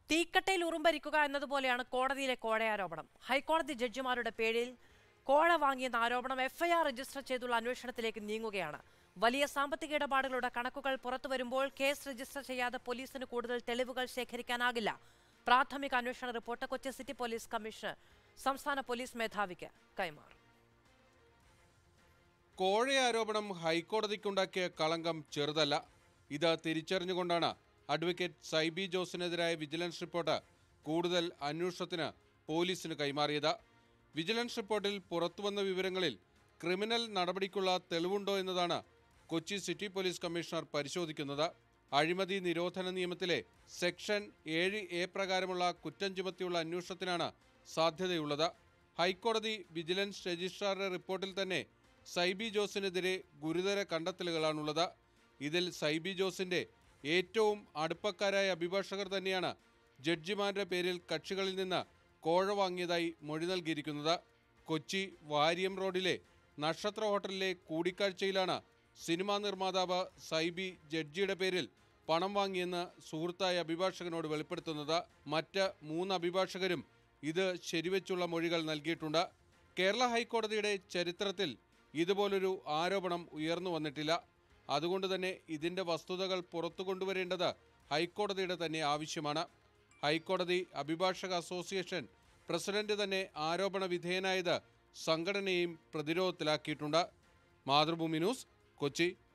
തീക്കട്ടയിൽ ഉറുമ്പരിക്കുക എന്നതുപോലെയാണ് കോടതിയിലെ കോഴയാരോപണം ഹൈക്കോടതി ജഡ്ജിമാരുടെ പേരിൽ കോഴ വാങ്ങിയെന്ന ആരോപണം എഫ്ഐആർ രജിസ്റ്റർ ചെയ്തുള്ള അന്വേഷണത്തിലേക്ക് നീങ്ങുകയാണ് വലിയ സാമ്പത്തിക ഇടപാടുകളുടെ കണക്കുകൾ പുറത്തുവരുമ്പോൾ കേസ് രജിസ്റ്റർ ചെയ്യാതെ പോലീസിന് കൂടുതൽ തെളിവുകൾ ശേഖരിക്കാനാകില്ല പ്രാഥമിക അന്വേഷണ report Kochi city police commissioner സംസ്ഥാന പോലീസ് മേധാവിക്ക് കൈമാറും കോഴയാരോപണം ഹൈക്കോടതിക്കുണ്ടാക്കിയ കളങ്കം ചെറുതല്ല ഇത് തിരിച്ചറിഞ്ഞുകൊണ്ടാണ് അഡ്വക്കേറ്റ് സൈബി ജോസിനെതിരായ വിജിലൻസ് റിപ്പോർട്ട് കൂടുതൽ അന്വേഷണത്തിന് പോലീസിന് കൈമാറിയത് വിജിലൻസ് റിപ്പോർട്ടിൽ പുറത്തുവന്ന വിവരങ്ങളിൽ ക്രിമിനൽ നടപടിക്കുള്ള തെളിവുണ്ടോ എന്നതാണ് കൊച്ചി സിറ്റി പോലീസ് കമ്മീഷണർ പരിശോധിക്കുന്നത് അഴിമതി നിരോധന നിയമത്തിലെ സെക്ഷൻ ഏഴ് എ പ്രകാരമുള്ള കുറ്റം ചുമത്തിയുള്ള അന്വേഷണത്തിനാണ് സാധ്യതയുള്ളത് ഹൈക്കോടതി വിജിലൻസ് രജിസ്ട്രാറുടെ റിപ്പോർട്ടിൽ തന്നെ സൈബി ജോസിനെതിരെ ഗുരുതര കണ്ടെത്തലുകളാണുള്ളത് ഇതിൽ സൈബി ജോസിന്റെ ഏറ്റവും അടുപ്പക്കാരായ അഭിഭാഷകർ തന്നെയാണ് ജഡ്ജിമാരുടെ പേരിൽ കക്ഷികളിൽ നിന്ന് കോഴ വാങ്ങിയതായി മൊഴി നൽകിയിരിക്കുന്നത് കൊച്ചി വാരിയം റോഡിലെ നക്ഷത്ര ഹോട്ടലിലെ കൂടിക്കാഴ്ചയിലാണ് സിനിമാ നിർമ്മാതാവ് സൈബി ജഡ്ജിയുടെ പേരിൽ പണം വാങ്ങിയെന്ന് സുഹൃത്തായ അഭിഭാഷകനോട് വെളിപ്പെടുത്തുന്നത് മറ്റ് മൂന്ന് അഭിഭാഷകരും ഇത് ശരിവെച്ചുള്ള മൊഴികൾ നൽകിയിട്ടുണ്ട് കേരള ഹൈക്കോടതിയുടെ ചരിത്രത്തിൽ ഇതുപോലൊരു ആരോപണം ഉയർന്നു വന്നിട്ടില്ല അതുകൊണ്ട് തന്നെ ഇതിന്റെ വസ്തുതകൾ പുറത്തു കൊണ്ടുവരേണ്ടത് ഹൈക്കോടതിയുടെ തന്നെ ആവശ്യമാണ് ഹൈക്കോടതി അഭിഭാഷക അസോസിയേഷൻ പ്രസിഡന്റ് തന്നെ ആരോപണ വിധേയനായത് സംഘടനയെയും പ്രതിരോധത്തിലാക്കിയിട്ടുണ്ട് മാതൃഭൂമി ന്യൂസ് കൊച്ചി